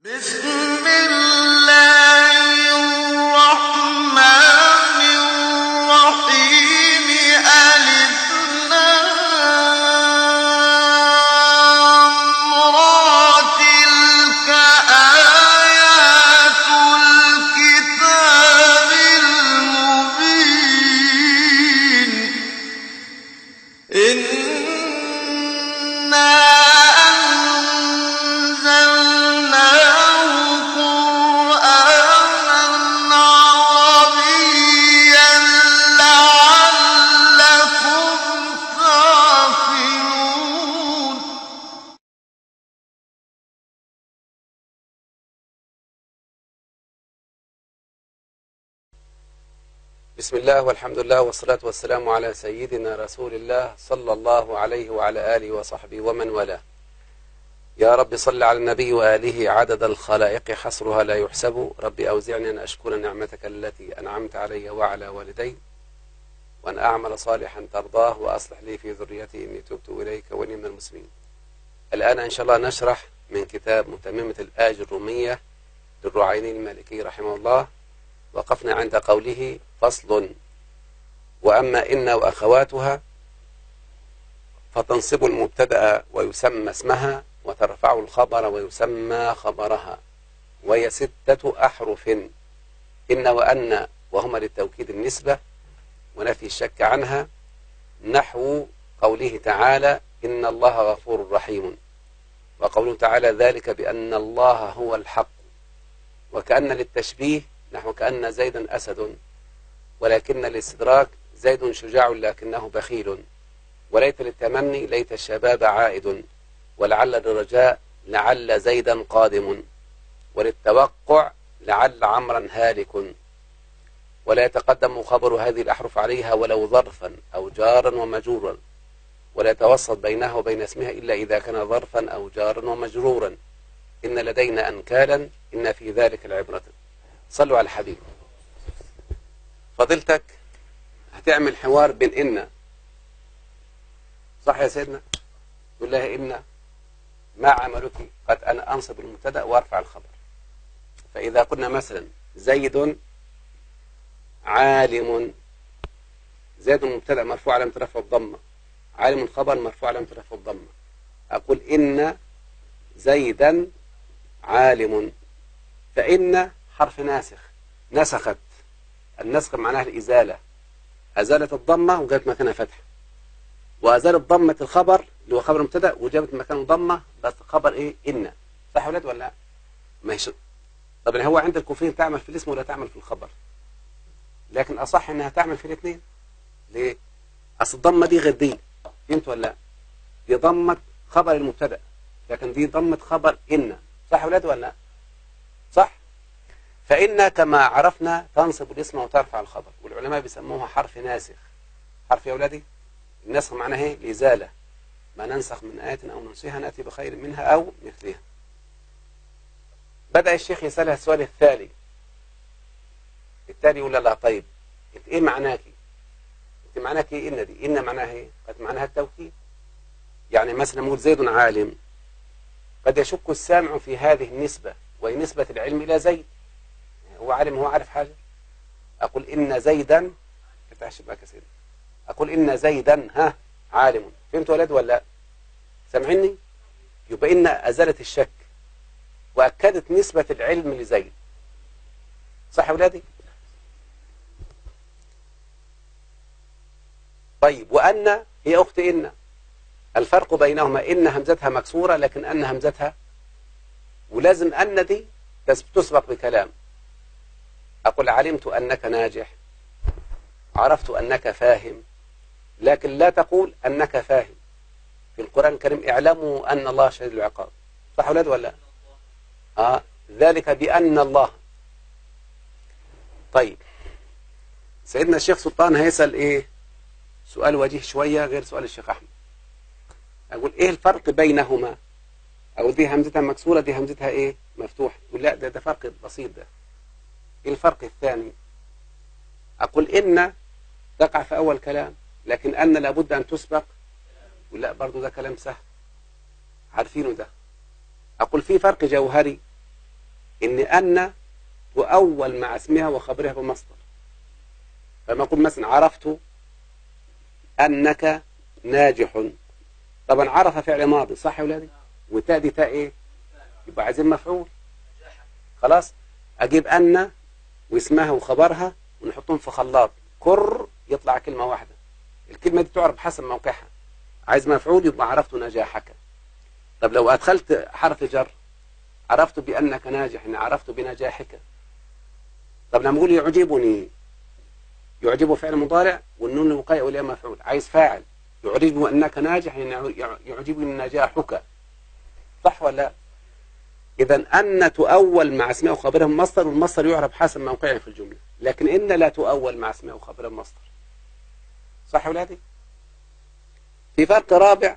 بسم الله الرحمن الرحيم ألف لام را تلك آيات الكتاب المبين إنا أنزلناه قرآنا عربيا لعلكم تعقلون بسم الله والحمد لله والصلاة والسلام على سيدنا رسول الله صلى الله عليه وعلى آله وصحبه ومن والاه يا رب صل على النبي وآله عدد الخلائق حصرها لا يحسب رب أوزعني أن أشكر نعمتك التي أنعمت علي وعلى والدي وأن أعمل صالحا ترضاه وأصلح لي في ذريتي إني تبت إليك وإني من المسلمين الآن إن شاء الله نشرح من كتاب متممة الآج الرومية للرعيني المالكي رحمه الله وقفنا عند قوله فصل وأما إن وأخواتها فتنصب المبتدأ ويسمى اسمها وترفع الخبر ويسمى خبرها وهي ستة أحرف إن وأن وهما للتوكيد النسبة ونفي الشك عنها نحو قوله تعالى إن الله غفور رحيم وقوله تعالى ذلك بأن الله هو الحق وكأن للتشبيه نحو كأن زيدا أسد ولكن الاستدراك زيد شجاع لكنه بخيل وليت للتمني ليت الشباب عائد ولعل للرجاء لعل زيدا قادم وللتوقع لعل عمرا هالك ولا يتقدم خبر هذه الأحرف عليها ولو ظرفا أو جارا ومجرورا ولا يتوسط بينها وبين اسمها إلا إذا كان ظرفا أو جارا ومجرورا إن لدينا أنكالا إن في ذلك العبرة صلوا على الحبيب فضيلتك هتعمل حوار بين إن صح يا سيدنا يقول لها إن ما عملك قد أنا أنصب المبتدا وأرفع الخبر فإذا قلنا مثلا زيد عالم زيد مبتدا مرفوع علامة رفع الضمة عالم خبر مرفوع علامة رفع الضمة أقول إن زيدا عالم فإن حرف ناسخ نسخت النسخ معناها الإزالة أزالت الضمة وجابت مكانها فتحة وأزالت ضمة الخبر اللي هو خبر مبتدا وجابت مكانه ضمة بس خبر إيه إن صح يا ولاد ولا لا؟ ماشي طب هو عند الكوفيين تعمل في الاسم ولا تعمل في الخبر لكن أصح إنها تعمل في الاثنين ليه؟ أصل الضمة دي غير دي فهمت ولا لا؟ دي ضمة خبر المبتدا لكن دي ضمة خبر إن صح يا ولاد ولا لا؟ صح؟ فإن كما عرفنا تنصب الاسم وترفع الخبر والعلماء بيسموها حرف ناسخ حرف يا أولادي النسخ معناها ايه الإزالة ما ننسخ من آية أو ننسيها نأتي بخير منها أو مثلها بدأ الشيخ يسألها السؤال التالي التالي يقول لا طيب انت ايه معناكي انت معناك ايه ان دي ان معناها ايه قد معناها التوكيد يعني مثلا نقول زيد عالم قد يشك السامع في هذه النسبة وهي نسبة العلم إلى زيد هو عالم هو عارف حاجة أقول إن زيدا افتح شباك يا سيدي أقول إن زيدا ها عالم فهمت ولد ولا لا سامعني يبقى إن أزالت الشك وأكدت نسبة العلم لزيد صح يا ولادي طيب وأن هي أخت إن الفرق بينهما إن همزتها مكسورة لكن أن همزتها ولازم أن دي تسبق بكلام أقول علمت أنك ناجح عرفت أنك فاهم لكن لا تقول أنك فاهم في القرآن الكريم اعلموا أن الله شديد العقاب صح ولاد ولا آه ذلك بأن الله طيب سيدنا الشيخ سلطان هيسأل إيه سؤال وجيه شوية غير سؤال الشيخ أحمد أقول إيه الفرق بينهما أو دي همزتها مكسورة دي همزتها إيه مفتوح يقول لا ده ده فرق بسيط ده إيه الفرق الثاني أقول إن تقع في أول كلام لكن أن لابد أن تسبق ولا برضو ده كلام سهل عارفينه ده أقول في فرق جوهري إن أن تؤول مع اسمها وخبرها بمصدر فما أقول مثلا عرفت أنك ناجح طبعا عرف فعل ماضي صح يا ولادي وتاء دي تاء ايه يبقى عايزين مفعول خلاص اجيب ان واسمها وخبرها ونحطهم في خلاط كر يطلع كلمة واحدة الكلمة دي تعرف حسب موقعها عايز مفعول يبقى عرفت نجاحك طب لو أدخلت حرف جر عرفت بأنك ناجح يعني عرفت بنجاحك طب لما أقول يعجبني يعجبه فعل مضارع والنون الوقاية والياء مفعول عايز فاعل يعجبه أنك ناجح يعني يعجبني نجاحك صح ولا لا إذا أن تؤول مع اسماء وخبرها مصدر والمصدر يعرف حسب موقعه في الجملة لكن إن لا تؤول مع اسماء وخبرها مصدر صح يا ولادي في فرق رابع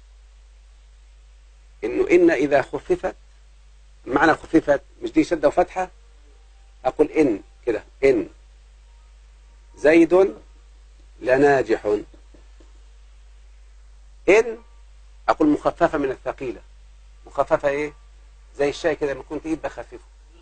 إنه إن إذا خففت معنى خففت مش دي شدة وفتحة أقول إن كده إن زيد لناجح إن أقول مخففة من الثقيلة مخففة إيه زي الشاي كده لما كنت إيد بخففه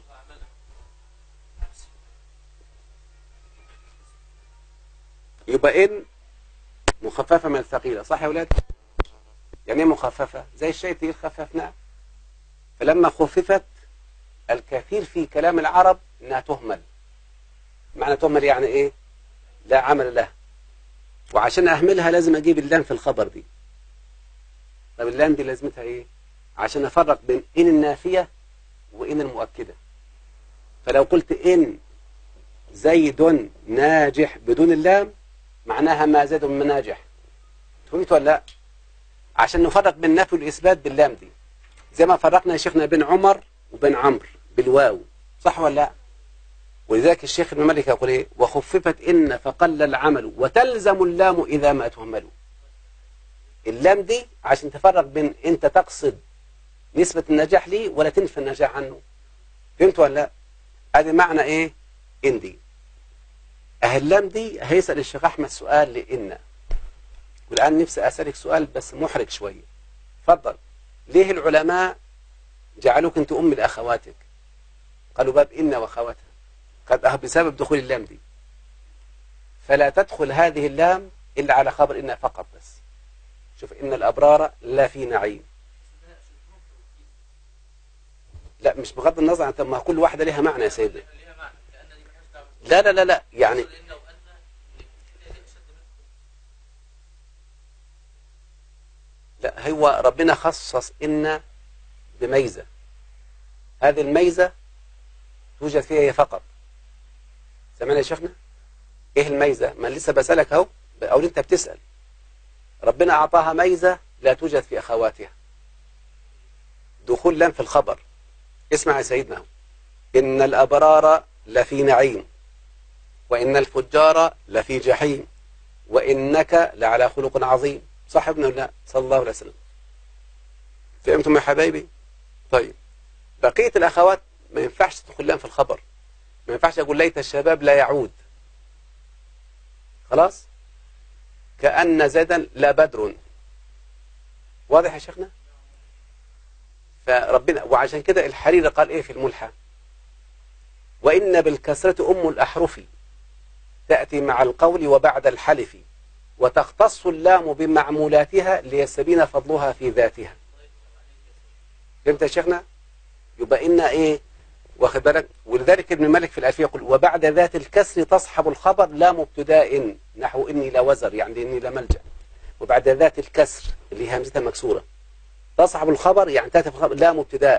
يبقى إن مخففة من الثقيلة صح يا ولاد يعني ايه مخففة زي الشاي تقيل خففناه فلما خففت الكثير في كلام العرب انها تهمل معنى تهمل يعني ايه لا عمل له وعشان اهملها لازم اجيب اللام في الخبر دي طب اللام دي لازمتها ايه عشان افرق بين ان النافية وان المؤكدة فلو قلت ان زيد ناجح بدون اللام معناها ما زيد من ناجح فهمت ولا لا عشان نفرق بين النفي والاثبات باللام دي زي ما فرقنا يا شيخنا بين عمر وبين عمرو بالواو صح ولا لا ولذلك الشيخ ابن مالك يقول ايه وخففت ان فقل العمل وتلزم اللام اذا ما تهمل اللام دي عشان تفرق بين انت تقصد نسبة النجاح لي ولا تنفي النجاح عنه فهمت ولا لا هذه معنى ايه ان دي اللام دي هيسأل الشيخ احمد سؤال لان والان نفسي اسالك سؤال بس محرج شويه اتفضل ليه العلماء جعلوك انت ام لاخواتك قالوا باب ان واخواتها قد بسبب دخول اللام دي فلا تدخل هذه اللام الا على خبر ان فقط بس شوف ان الابرار لا في نعيم لا مش بغض النظر عن ما كل واحده لها معنى يا سيدي لا لا لا لا يعني لا هو ربنا خصص إن بميزة هذه الميزة توجد فيها هي فقط سمعنا يا شيخنا ايه الميزة ما لسه بسألك اهو او انت بتسأل ربنا اعطاها ميزة لا توجد في اخواتها دخول لام في الخبر اسمع يا سيدنا ان الابرار لفي نعيم وان الفجار لفي جحيم وانك لعلى خلق عظيم صاحبنا ولا صلى الله عليه وسلم فهمتم يا حبايبي طيب بقية الأخوات ما ينفعش تدخل لهم في الخبر ما ينفعش أقول ليت الشباب لا يعود خلاص كأن زيدا لا بدر واضح يا شيخنا فربنا وعشان كده الحريري قال ايه في الملحة وإن بالكسرة أم الأحرف تأتي مع القول وبعد الحلف وتختص اللام بمعمولاتها ليستبين فضلها في ذاتها فهمت يا شيخنا يبقى إن إيه واخد بالك ولذلك ابن مالك في الألفية يقول وبعد ذات الكسر تصحب الخبر لا مبتداء نحو إني لا وزر يعني إني لا ملجأ وبعد ذات الكسر اللي هي همزتها مكسورة تصحب الخبر يعني تأتي في الخبر لا مبتداء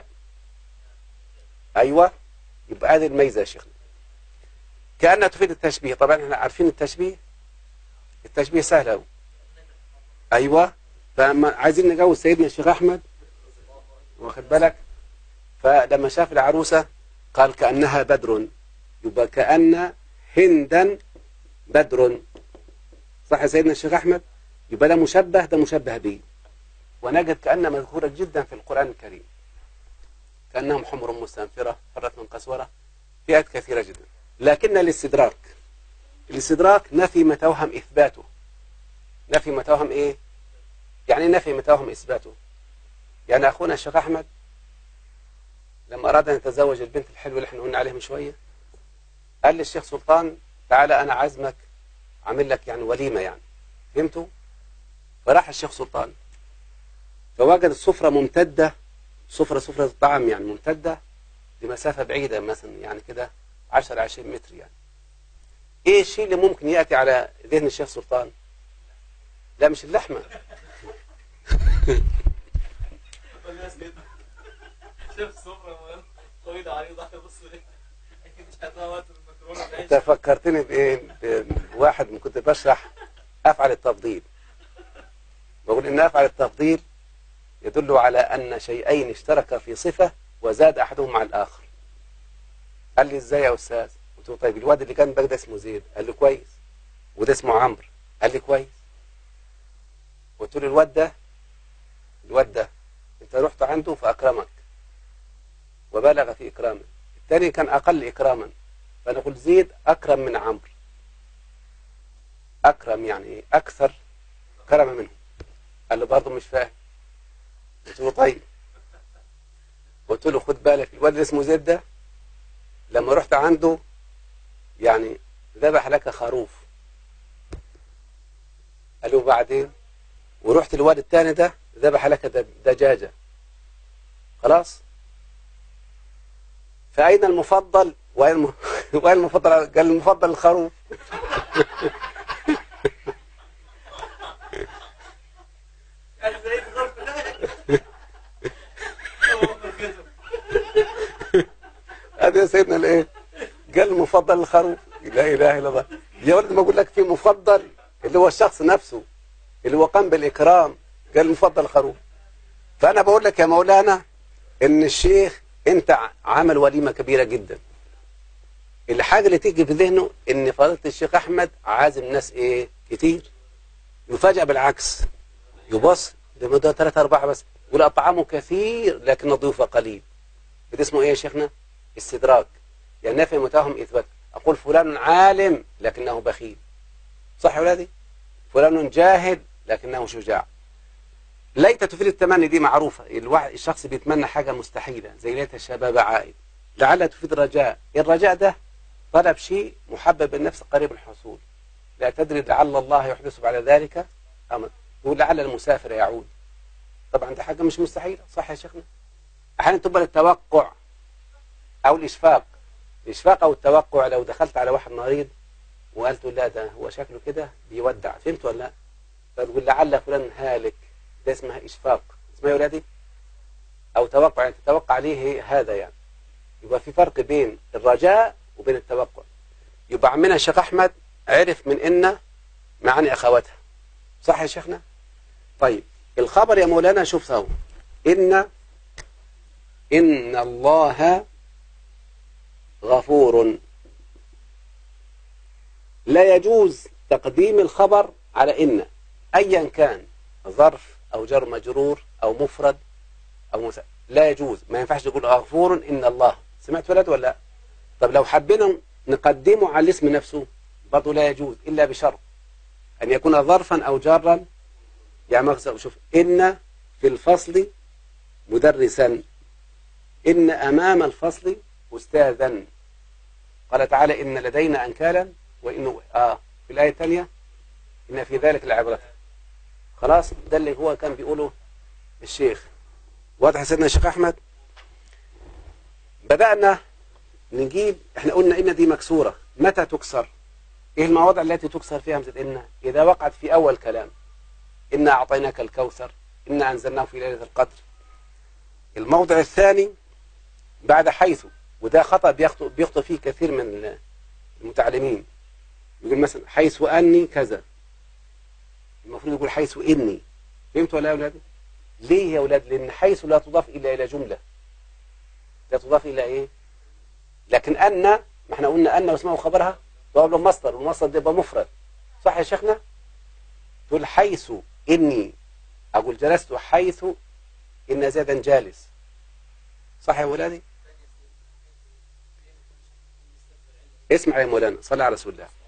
أيوة يبقى هذه الميزة يا شيخنا كأنها تفيد التشبيه طبعا احنا عارفين التشبيه التشبيه سهل أوي أيوة فما عايزين نجوز سيدنا الشيخ أحمد واخد بالك فلما شاف العروسة قال كأنها بدر يبقى كأن هندا بدر صح يا سيدنا الشيخ أحمد يبقى ده مشبه ده مشبه به ونجد كأن مذكورة جدا في القرآن الكريم كأنهم حمر مستنفرة فرت من قسورة فئات كثيرة جدا لكن الاستدراك الاستدراك نفي ما توهم إثباته نفي ما توهم إيه يعني نفي ما توهم إثباته يعني أخونا الشيخ أحمد لما اراد ان يتزوج البنت الحلوه اللي احنا قلنا عليها من شويه قال للشيخ سلطان تعالى انا عازمك عامل لك يعني وليمه يعني فهمتوا فراح الشيخ سلطان فوجد السفره ممتده سفره سفره الطعام يعني ممتده لمسافه بعيده مثلا يعني كده 10 20 متر يعني ايه الشيء اللي ممكن ياتي على ذهن الشيخ سلطان لا مش اللحمه والناس كده شاف السفرة طويلة عريضة بص اكيد مش هتلاقي وقت المكرونة انت فكرتني بايه بواحد من كنت بشرح افعل التفضيل بقول ان افعل التفضيل يدل على ان شيئين اشتركا في صفه وزاد احدهما على الاخر قال لي ازاي يا استاذ قلت له طيب الواد اللي كان باك ده اسمه زيد قال لي كويس وده اسمه عمرو قال لي كويس قلت له الواد ده الواد ده انت رحت عنده فاكرمك وبالغ في اكرامه الثاني كان اقل اكراما فانا قلت زيد اكرم من عمرو اكرم يعني اكثر كرما منه قال له برضه مش فاهم قلت له طيب قلت له خد بالك الواد اللي اسمه زيد ده لما رحت عنده يعني ذبح لك خروف قال له بعدين ورحت الواد الثاني ده ذبح لك دب- دجاجة خلاص فأين المفضل وأين الم- وأين المفضل قال المفضل الخروف يعني زي الظرف ده هو كده. هذا يا سيدنا الايه قال المفضل الخروف لا اله الا الله يا ولد ما اقول لك في مفضل اللي هو الشخص نفسه اللي هو قام بالاكرام قال المفضل الخروف فانا بقول لك يا مولانا ان الشيخ انت عمل وليمه كبيره جدا الحاجه اللي تيجي في ذهنه ان فضيله الشيخ احمد عازم ناس ايه كتير يفاجأ بالعكس يبص ده ده ثلاثة أربعة بس يقول أطعامه كثير لكن الضيوف قليل ده اسمه إيه يا شيخنا؟ استدراك يعني نفي متاهم إثبات أقول فلان عالم لكنه بخيل صح يا ولادي؟ فلان جاهد لكنه شجاع ليت تفيد التمني دي معروفة الواحد الشخص بيتمنى حاجة مستحيلة زي ليت الشباب عائد لعل تفيد رجاء الرجاء ده طلب شيء محبب النفس قريب الحصول لا تدري لعل الله يحدث بعد ذلك أمر يقول لعل المسافر يعود طبعا دي حاجة مش مستحيلة صح يا شيخنا أحيانا تبقى التوقع أو الإشفاق الإشفاق أو التوقع لو دخلت على واحد مريض وقلت له لا ده هو شكله كده بيودع فهمت ولا لا فتقول لعل فلان هالك ده اسمها إشفاق اسمها يا ولادي أو توقع يعني تتوقع عليه هذا يعني يبقى في فرق بين الرجاء وبين التوقع يبقى عمنا الشيخ أحمد عرف من إن معاني أخواتها صح يا شيخنا طيب الخبر يا مولانا شوف سوا إن إن الله غفور لا يجوز تقديم الخبر على إن أيا كان ظرف أو جر مجرور أو مفرد أو مس... لا يجوز ما ينفعش تقول غفور إن الله سمعت ولد ولا لا؟ طب لو حبينا نقدمه على الاسم نفسه برضه لا يجوز إلا بشرط أن يكون ظرفا أو جارا يعني مثلا شوف إن في الفصل مدرسا إن أمام الفصل أستاذا قال تعالى إن لدينا أنكالا وإنه آه في الآية الثانية إن في ذلك العبرة خلاص ده اللي هو كان بيقوله الشيخ واضح يا سيدنا الشيخ أحمد بدأنا نجيب احنا قلنا إن دي مكسورة متى تكسر ايه المواضع التي تكسر فيها همزة إن إذا وقعت في أول كلام إنا أعطيناك الكوثر إنا أنزلناه في ليلة القدر الموضع الثاني بعد حيث وده خطأ بيخطئ, بيخطئ فيه كثير من المتعلمين يقول مثلا حيث أني كذا المفروض يقول حيث إني فهمت ولا يا أولادي ليه يا أولاد لأن حيث لا تضاف إلا إلى جملة لا تضاف إلى إيه لكن أن ما احنا قلنا أن واسمه خبرها ضرب له مصدر والمصدر ده يبقى مفرد صح يا شيخنا تقول حيث إني أقول جلست حيث إن زيدا جالس صح يا ولادي اسمع يا مولانا صلى على رسول الله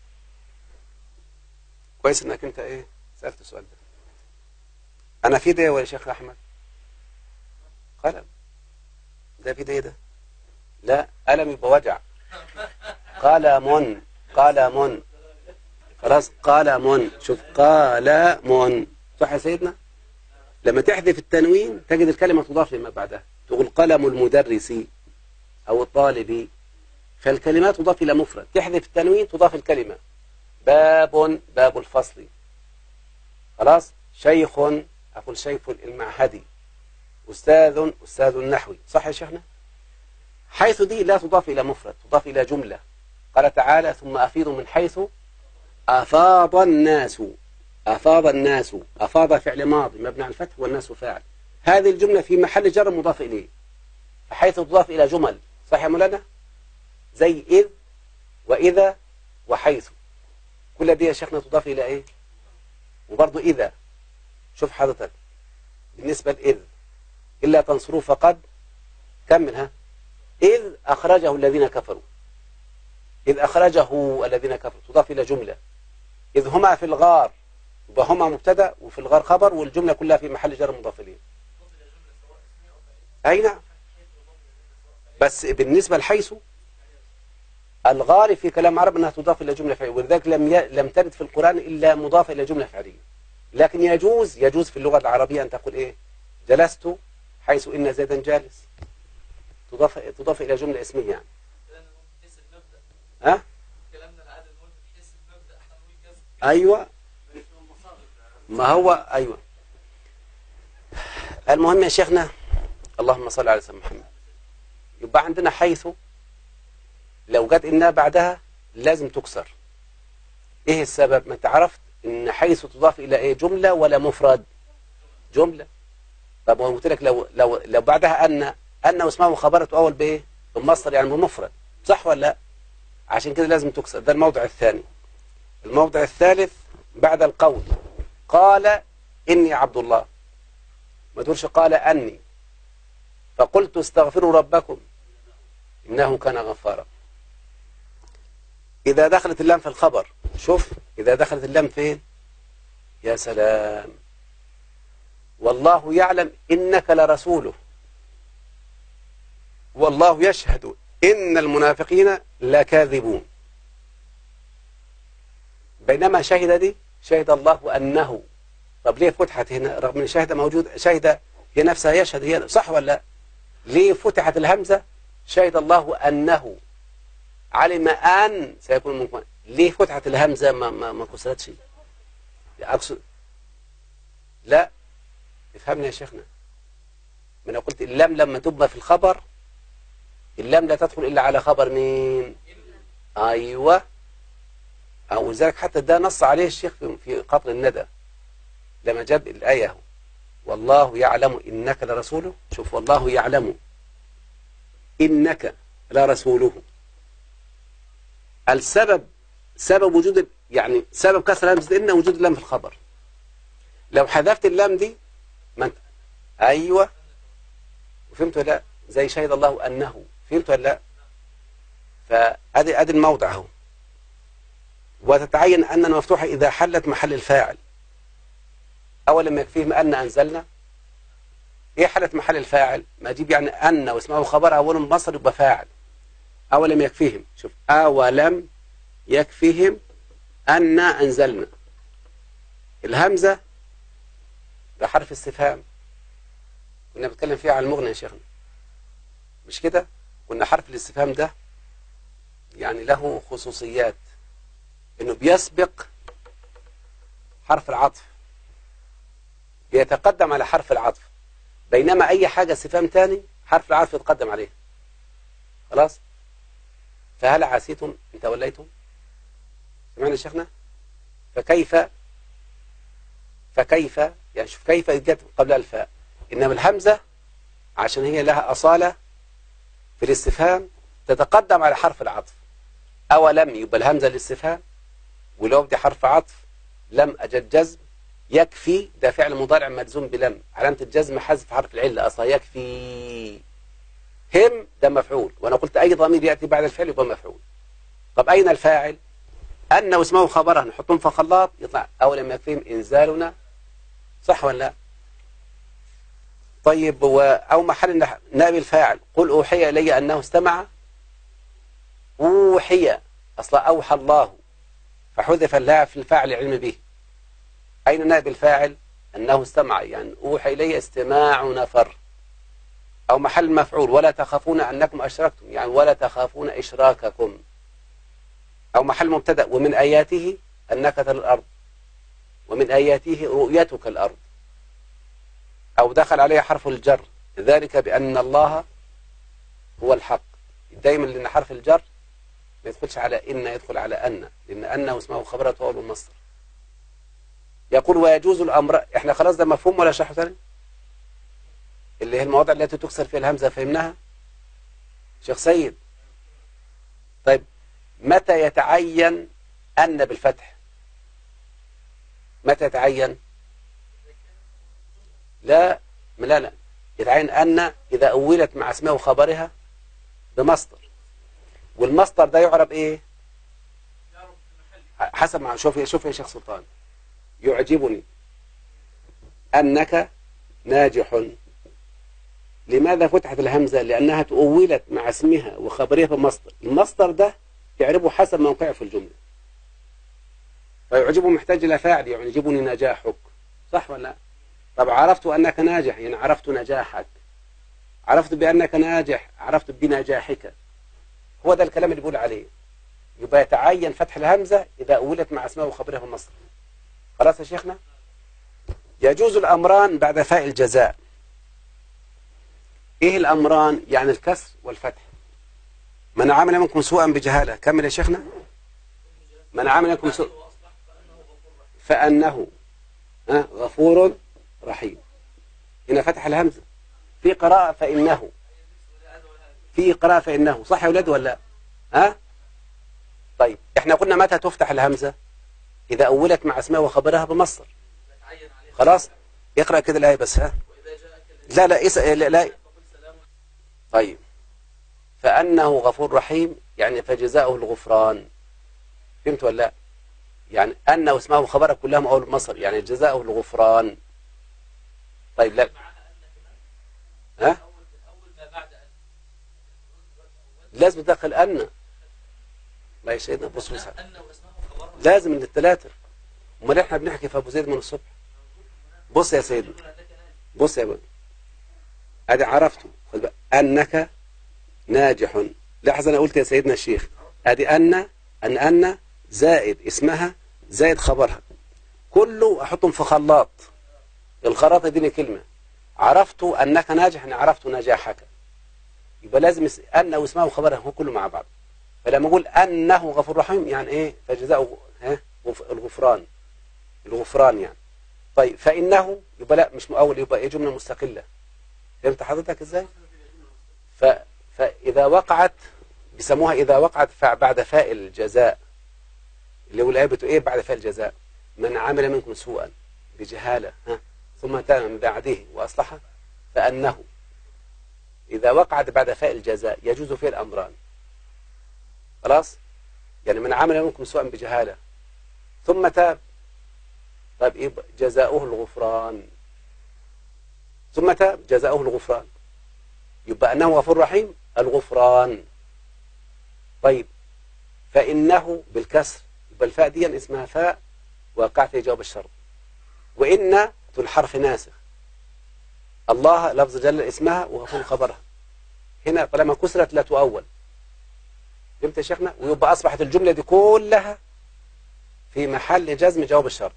كويس انك انت ايه سألت السؤال ده انا في ده يا شيخ احمد قلم ده في ده إيه ده لا ألم يبقى وجع قلم قلم خلاص قلم شوف قلم صح يا سيدنا لما تحذف التنوين تجد الكلمة تضاف لما بعدها تقول قلم المدرس أو الطالب فالكلمات تضاف إلى مفرد تحذف التنوين تضاف الكلمة باب باب الفصل خلاص شيخ أقول شيخ المعهدي أستاذ أستاذ النحوي صح يا شيخنا حيث دي لا تضاف إلى مفرد تضاف إلى جملة قال تعالى ثم أفيضوا من حيث أفاض الناس أفاض الناس أفاض فعل ماضي مبني على الفتح والناس فاعل هذه الجملة في محل جر مضاف إليه حيث تضاف إلى جمل صح يا مولانا زي إذ وإذا وحيث كل دي يا شيخنا تضاف إلى إيه وبرضه إذا شوف حضرتك بالنسبة لإذ إلا تنصروه فقد كمل ها إذ أخرجه الذين كفروا إذ أخرجه الذين كفروا تضاف إلى جملة إذ هما في الغار يبقى هما مبتدا وفي الغار خبر والجملة كلها في محل جر مضاف إليه أي نعم بس بالنسبة لحيث الغار في كلام عرب أنها تضاف إلى جملة فعلية ولذلك لم ي... لم ترد في القرآن إلا مضافة إلى جملة فعلية لكن يجوز يجوز في اللغة العربية أن تقول إيه جلست حيث إن زيدا جالس تضاف تضاف إلى جملة اسمية يعني كلامنا ممكن تحس المبدأ ها كلامنا العادي ممكن تحس المبدأ احنا نقول كذا أيوة ما هو أيوة المهم يا شيخنا اللهم صل على سيدنا محمد يبقى عندنا حيث لو جت إنها بعدها لازم تكسر إيه السبب ما انت عرفت إن حيث تضاف إلى إيه جملة ولا مفرد جملة طب ما قلت لك لو لو لو بعدها أن أن واسمها خبرة أول بإيه بمصدر يعني بمفرد صح ولا لا عشان كده لازم تكسر ده الموضع الثاني الموضع الثالث بعد القول قال إني عبد الله ما تقولش قال أني فقلت استغفروا ربكم إنه كان غفارا إذا دخلت اللام في الخبر شوف إذا دخلت اللام فين يا سلام والله يعلم إنك لرسوله والله يشهد إن المنافقين لكاذبون بينما شهد دي شهد الله أنه طب ليه فتحت هنا رغم ان شهد موجود شهد هي نفسها يشهد هي صح ولا لا ليه فتحت الهمزة شهد الله أنه علم أن سيكون منكم ليه فتحت الهمزة ما ما ما كسرتش أقصد لا افهمني يا شيخنا ما انا قلت اللام لما تبقى في الخبر اللام لا تدخل إلا على خبر مين أيوة أو ذلك حتى ده نص عليه الشيخ في, في قطر الندى لما جاب الآية اهو. والله يعلم إنك لرسوله شوف والله يعلم إنك لرسوله السبب سبب وجود ال- يعني سبب كسر همزة إن وجود اللام في الخبر لو حذفت اللام دي ما انت أيوة وفهمت ولا لا زي شهد الله أنه فهمت ولا لا فأدي أدي الموضع اهو وتتعين أن مفتوحة إذا حلت محل الفاعل أولا ما يكفيهم أن أنزلنا إيه حالة محل الفاعل ما أجيب يعني أن واسمه خبر أولا مصر يبقى فاعل أولم يكفيهم شوف أولم يكفيهم أن أنزلنا الهمزة ده حرف استفهام كنا بنتكلم فيها على المغنى يا شيخنا مش كده قلنا حرف الاستفهام ده يعني له خصوصيات انه بيسبق حرف العطف بيتقدم على حرف العطف بينما اي حاجة استفهام تاني حرف العطف يتقدم عليه خلاص فهل عسيتم ان توليتم سمعنا يا شيخنا فكيف فكيف يعني شوف كيف جت قبل الفاء انما الهمزة عشان هي لها أصالة في الاستفهام تتقدم على حرف العطف أولم يبقى الهمزة الاستفهام ولو دي حرف عطف لم أجد جزم يكفي ده فعل مضارع مجزوم بلم علامة الجزم حذف حرف العلة أصلا يكفي هم ده مفعول وأنا قلت أي ضمير يأتي بعد الفعل يبقى مفعول طب أين الفاعل أن واسمه خبره نحطهم في خلاط يطلع أولم يكفيهم إنزالنا صح ولا لا طيب و... أو محل النح- نائب الفاعل قل أوحي إلي أنه استمع أوحي أصلا أوحى الله فحذف اللاعب في الفاعل علم به أين نائب الفاعل أنه استمع يعني أوحي إلي استماع نفر أو محل مفعول ولا تخافون أنكم أشركتم يعني ولا تخافون إشراككم أو محل مبتدأ ومن آياته أنك ترى الأرض ومن آياته رؤيتك الأرض أو دخل عليه حرف الجر ذلك بأن الله هو الحق دايما لأن حرف الجر ما يدخلش على إن يدخل على أن لأن أنه اسمه خبرة أول المصدر يقول ويجوز الأمر إحنا خلاص ده مفهوم ولا شرح ثاني اللي هي المواضع التي تكسر فيها الهمزة فهمناها شيخ سيد طيب متى يتعين أن بالفتح متى يتعين لا لا لا يتعين أن إذا أولت مع اسمها وخبرها بمصدر والمصدر ده يعرب إيه حسب ما شوف شوف يا شيخ سلطان يعجبني أنك ناجح لماذا فتحت الهمزة لأنها تؤولت مع اسمها وخبرها بمصدر المصدر ده يعربه حسب موقعه في الجملة فيعجبه محتاج إلى فاعل يعجبني نجاحك صح ولا لا طب عرفت أنك ناجح يعني عرفت نجاحك عرفت بأنك ناجح عرفت بنجاحك هو ده الكلام اللي بيقول عليه يبقى يتعين فتح الهمزة إذا أولت مع اسمها وخبرها بمصدر خلاص يا شيخنا يجوز الأمران بعد فاء الجزاء إيه الأمران يعني الكسر والفتح من عمل منكم سوءا بجهالة كمل يا شيخنا من عمل منكم سوء فأنه ها، غفور رحيم هنا فتح الهمزة في قراءة فإنه في قراءة فإنه صح يا ولاد ولا لا؟ ها طيب احنا قلنا متى تفتح الهمزة إذا أولت مع اسمها وخبرها بمصدر خلاص اقرأ كده الآية بس ها لا لا إس... لا, لا طيب فأنه غفور رحيم يعني فجزاؤه الغفران فهمت ولا لا يعني أنه واسمه وخبره كلهم أول مصر يعني جزاؤه الغفران طيب لا ها لازم تدخل أن لا يا سيدنا بص بص لازم من الثلاثة امال احنا بنحكي في ابو زيد من الصبح بص يا سيدنا بص يا ابو ادي عرفته خد بالك. انك ناجح لاحظ انا قلت يا سيدنا الشيخ ادي ان ان ان زائد اسمها زائد خبرها كله احطهم في خلاط الخلاط يديني كلمه عرفت انك ناجح يعني عرفت نجاحك يبقى لازم اس- ان واسمها وخبرها هو كله مع بعض فلما اقول انه غفور رحيم يعني ايه فجزاؤه ها غف- الغفران الغفران يعني طيب فانه يبقى لا مش مؤول يبقى ايه جمله مستقله فهمت حضرتك ازاي ف فاذا وقعت بيسموها اذا وقعت فع- بعد فاء الجزاء اللي هو الايه بتقول ايه بعد فاء الجزاء من عمل منكم سوءا بجهاله ها ثم تاب من بعده واصلح فانه اذا وقعت بعد فاء الجزاء يجوز فيه الامران خلاص يعني من عمل منكم سوءا بجهاله ثم تاب طيب إيه جزاؤه الغفران ثم تاب جزاؤه الغفران يبقى أنه غفور رحيم الغفران طيب فإنه بالكسر يبقى الفاء دي اسمها فاء وقعت في جواب الشرط وإن الحرف ناسخ الله لفظ جل اسمها وغفور خبرها هنا طالما كسرت لا تؤول فهمت يا شيخنا ويبقى أصبحت الجملة دي كلها في محل جزم جواب الشرط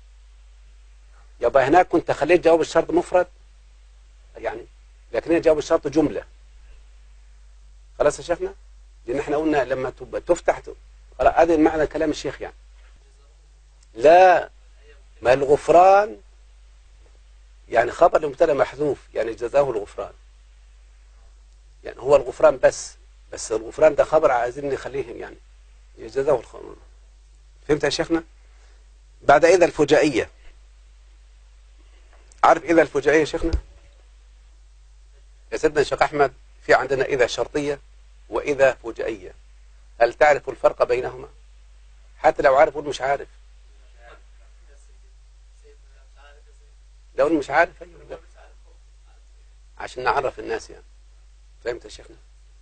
يبقى هناك كنت خليت جواب الشرط مفرد يعني لكن هنا جواب الشرط جملة خلاص يا شيخنا لأن احنا قلنا لما تبقى تفتح ت- خلاص هذا معنى كلام الشيخ يعني لا ما الغفران يعني خبر لمبتدا محذوف يعني جزاه الغفران يعني هو الغفران بس بس الغفران ده خبر عايزين نخليه يعني جزاه الخبر فهمت يا شيخنا بعد إذا الفجائية عارف إذا الفجائية يا شيخنا يا سيدنا الشيخ أحمد في عندنا إذا شرطية وإذا فجائية هل تعرف الفرق بينهما حتى لو عارف قول مش عارف لو أنا مش عارف أيوه لا. عشان نعرف الناس يعني فهمت يا شيخنا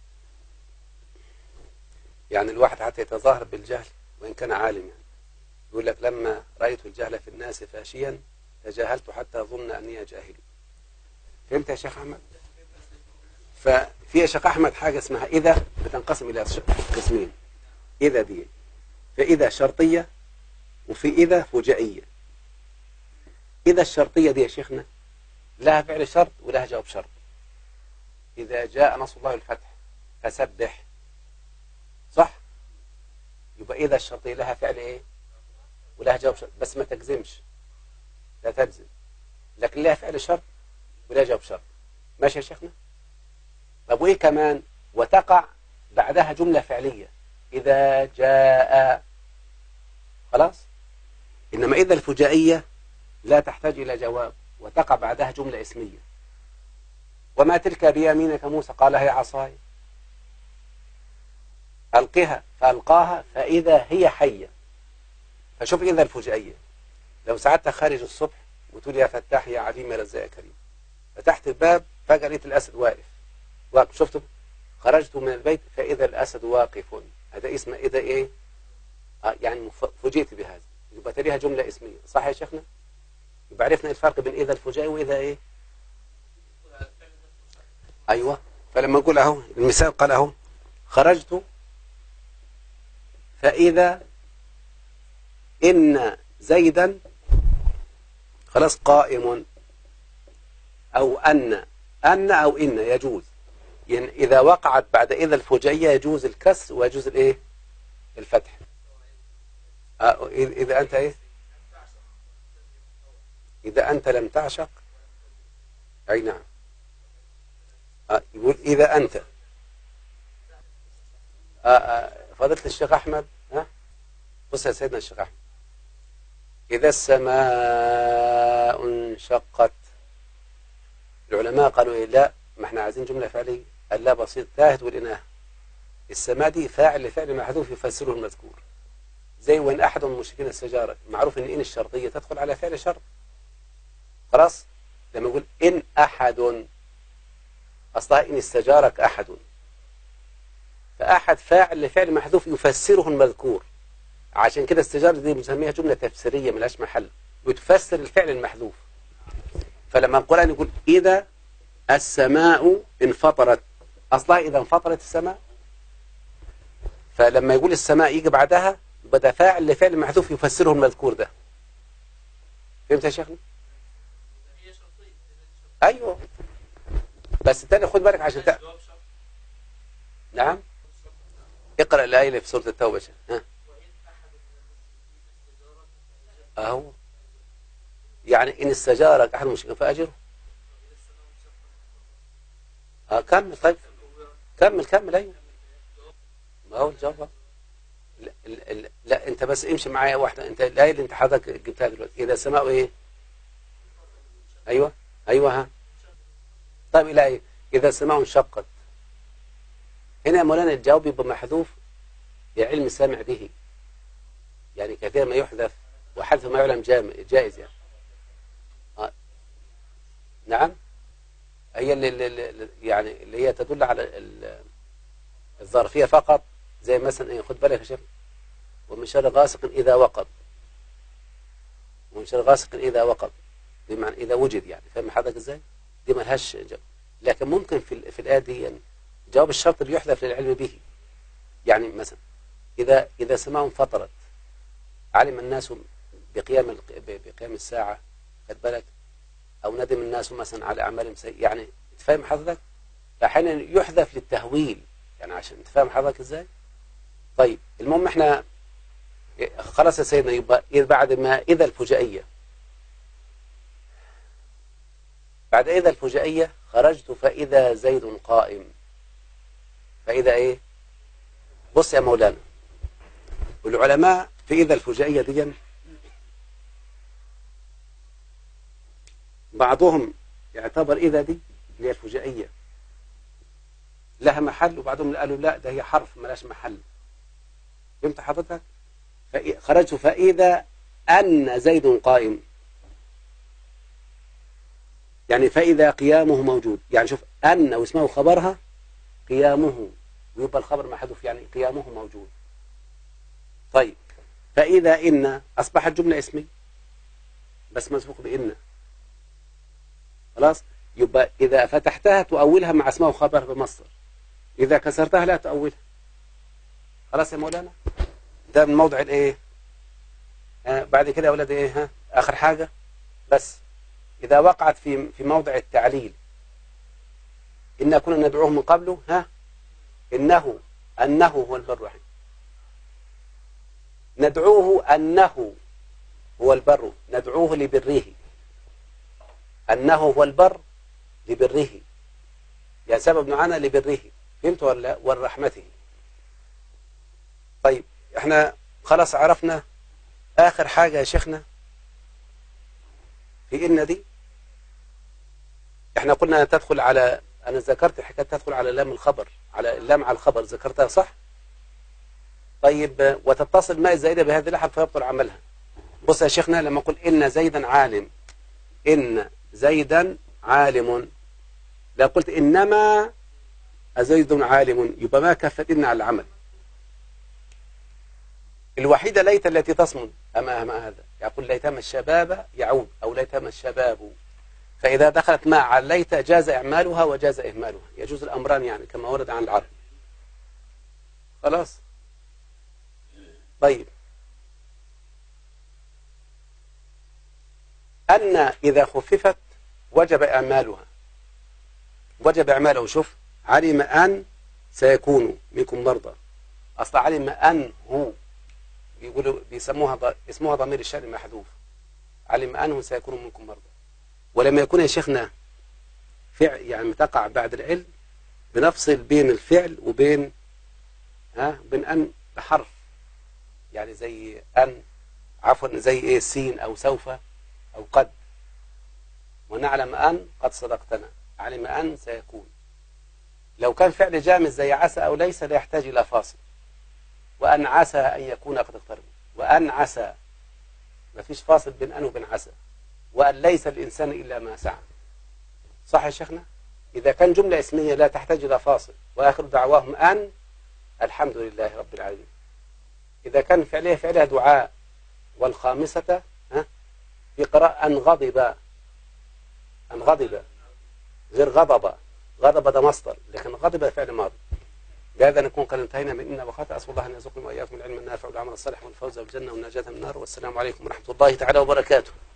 يعني الواحد حتى يتظاهر بالجهل وإن كان عالم يعني يقول لك لما رأيت الجهل في الناس فاشيا تجاهلت حتى أظن أني جاهل فهمت يا شيخ أحمد ففي يا شيخ أحمد حاجة اسمها إذا بتنقسم إلى ش- قسمين إذا دي فإذا شرطية وفي إذا فجائية إذا الشرطية دي يا شيخنا لها فعل شرط ولها جواب شرط إذا جاء نصر الله الفتح فسبح صح يبقى إذا الشرطية لها فعل إيه ولها جواب شرط بس ما تجزمش لا تجزم لكن لها فعل شرط ولها جواب شرط ماشي يا شيخنا طب وإيه كمان وتقع بعدها جملة فعلية إذا جاء خلاص إنما إذا الفجائية لا تحتاج إلى جواب وتقع بعدها جملة اسمية وما تلك بيمينك موسى قال هي عصاي ألقها فألقاها فإذا هي حية فشوف إذا الفجائية لو ساعدت خارج الصبح وتقول يا فتاح يا عليم يا رزاق يا كريم فتحت الباب فجأة لقيت الأسد واقف واقف شفته خرجت من البيت فإذا الأسد واقف هذا اسمه إذا إيه آه يعني مف- فوجئت بهذا يبقى تليها جملة اسمية صح يا شيخنا يبقى عرفنا الفرق بين إذا الفجائي وإذا إيه أيوة فلما نقول أهو المثال قال أهو خرجت فإذا إن زيدا خلاص قائم أو أن أن أو إن يجوز يعني إذا وقعت بعد إذا الفجائية يجوز الكسر ويجوز الإيه الفتح آه، إذ- إذا أنت إيه إذا أنت لم تعشق أي نعم آه، يقول إذا أنت آه، آه، فضيلة الشيخ أحمد ها بص يا سيدنا الشيخ أحمد إذا السماء انشقت العلماء قالوا إيه لا ما احنا عايزين جملة فعلية اللا بسيط تاهت والإناث السماء دي فاعل لفعل محذوف يفسره المذكور زي وإن أحد من المشركين استجارك معروف إن إن الشرطية تدخل على فعل شرط خلاص لما يقول إن أحد أصلها إن استجارك أحد فأحد فاعل لفعل محذوف يفسره المذكور عشان كده استجارة دي بنسميها جملة تفسيرية ملهاش محل بتفسر الفعل المحذوف فلما القرآن يقول إذا السماء انفطرت أصلها إذا انفطرت السماء فلما يقول السماء يجي بعدها يبقى ده فاعل لفعل محذوف يفسره المذكور ده فهمت يا شيخنا؟ هي شرطية أيوه بس تاني خد بالك عشان تق... جواب شرط نعم اقرأ الآية اللي في سورة التوبة يا شيخ. ها أهو يعني إن استجارك أحد المشركين فأجره آه كمل طيب كمل كمل أيوه ما هو الجواب أهو. لا, لا, لا, لا أنت بس امشي معايا واحدة أنت الآية اللي أنت حضرتك جبتها دلوقتي إذا السماء إيه أيوه أيوه ها طيب الآية إذا السماء انشقت هنا يا مولانا الجواب يبقى محذوف يا علم السامع به يعني كثير ما يحذف وحذف ما يعلم جام- جائز يعني آه. نعم هي اللي, اللي, اللي يعني اللي هي تدل على ال- الظرفية فقط زي مثلا ايه خد بالك يا شيخ ومن شر غاسق إذا وقب ومن شر غاسق إذا وقب بمعنى إذا وجد يعني فاهم حضرتك ازاي؟ دي ملهاش جواب لكن ممكن في ال- في الآية دي يعني جواب الشرط اللي يحذف للعلم به يعني مثلا إذا إذا سماء انفطرت علم الناس بقيام الق- ب- بقيام الساعة خد بالك أو ندم الناس مثلا على أعمالهم سيئة يعني تفهم حضرتك فأحيانا يحذف للتهويل يعني عشان تفهم حضرتك إزاي طيب المهم إحنا خلاص يا سيدنا يبقى إذ بعد ما إذا الفجائية بعد إذا الفجائية خرجت فإذا زيد قائم فإذا إيه بص يا مولانا والعلماء في إذا الفجائية دي بعضهم يعتبر إذا دي اللي هي الفجائية لها محل وبعضهم قالوا لا ده هي حرف ملاش محل فهمت حضرتك فإ- خرجت فإذا أن زيد قائم يعني فإذا قيامه موجود يعني شوف أن واسمه خبرها قيامه ويبقى الخبر محذوف يعني قيامه موجود طيب فإذا إن أصبحت جملة اسمية بس مسبوق بإن خلاص يبقى إذا فتحتها تؤولها مع اسمه خبر بمصدر إذا كسرتها لا تؤولها خلاص يا مولانا ده من موضع الايه آه بعد كده يا ولاد ايه ها اخر حاجه بس اذا وقعت في في موضع التعليل إن كنا ندعوه من قبله ها إنه أنه هو البر الرحيم ندعوه أنه هو البر ندعوه لبره أنه هو البر لبره يعني سبب معنا لبره فهمت ولا ورحمته طيب احنا خلاص عرفنا آخر حاجة يا شيخنا في إن دي احنا قلنا تدخل على أنا ذكرت الحكاية تدخل على لام الخبر على اللام على الخبر ذكرتها صح طيب وتتصل ما الزائدة بهذه اللحظة فيبطل عملها بص يا شيخنا لما أقول إن زيدا عالم إن زيدا عالم لا قلت إنما زيد عالم يبقى ما كفت إن على العمل الوحيدة ليت التي تصمد أمام هذا يقول ليتما الشباب يعود أو ليتما الشباب فإذا دخلت مع على ليت جاز إعمالها وجاز إهمالها يجوز الأمران يعني كما ورد عن العرب خلاص طيب أن إذا خففت وجب إعمالها وجب إعماله شوف علم أن سيكون منكم مرضى أصل علم أن هو بيقولوا بيسموها ض... اسمها ضمير الشأن محذوف علم أنه سيكون منكم مرضى ولما يكون يا شيخنا فعل يعني تقع بعد العلم بنفصل بين الفعل وبين ها بين أن بحرف يعني زي أن عفوا زي إيه سين أو سوف أو قد ونعلم أن قد صدقتنا علم أن سيكون لو كان فعل جامد زي عسى أو ليس لا يحتاج إلى فاصل وأن عسى أن يكون قد اقترب وأن عسى ما فيش فاصل بين أن وبين عسى وأن ليس الإنسان إلا ما سعى صح يا شيخنا إذا كان جملة اسمية لا تحتاج إلى فاصل وآخر دعواهم أن الحمد لله رب العالمين إذا كان فعلها فعلها دعاء والخامسة ها في قراءة أن غضب أن غضب غير غضب غضب ده مصدر لكن غضب فعل ماضي بهذا نكون قد انتهينا من إنا وخات أسأل الله أن يرزقنا وإياكم العلم النافع والعمل الصالح والفوز بالجنة والنجاة من النار والسلام عليكم ورحمة الله تعالى وبركاته